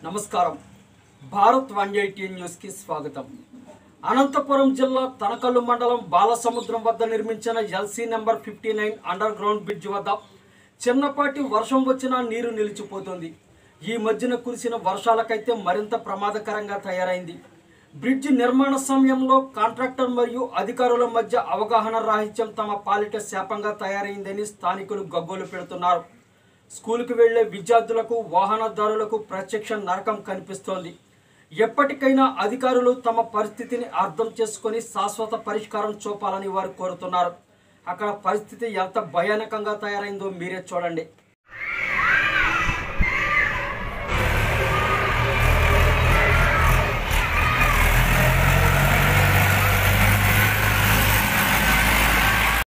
నమస్కారం Bharat one eighty న్యూస్కి స్వాగతం అనంతపురం జిల్లా తనకల్లు మండలం బాలసముద్రం వద్ద నిర్మించిన LC number fifty nine underground bridge వద్ద చిన్నపాటి వర్షం వచ్చినా నీరు నిలిచిపోతుంది ఈ మధ్యన కురిసిన వర్షాలకైతే మరింత ప్రమాదకరంగా తయారైంది బ్రిడ్జ్ నిర్మాణ సమయంలో కాంట్రాక్టర్ మరియు అధికారుల మధ్య అవగాహన రాహిత్యం తమ పాలిట శాపంగా తయారైందని స్థానికులు గగ్గోలు పెడుతున్నారు స్కూల్కి వెళ్లే విద్యార్థులకు వాహనదారులకు ప్రత్యక్ష నరకం కనిపిస్తోంది ఎప్పటికైనా అధికారులు తమ పరిస్థితిని అర్థం చేసుకొని శాశ్వత పరిష్కారం చూపాలని వారు కోరుతున్నారు అక్కడ పరిస్థితి ఎంత భయానకంగా తయారైందో మీరే చూడండి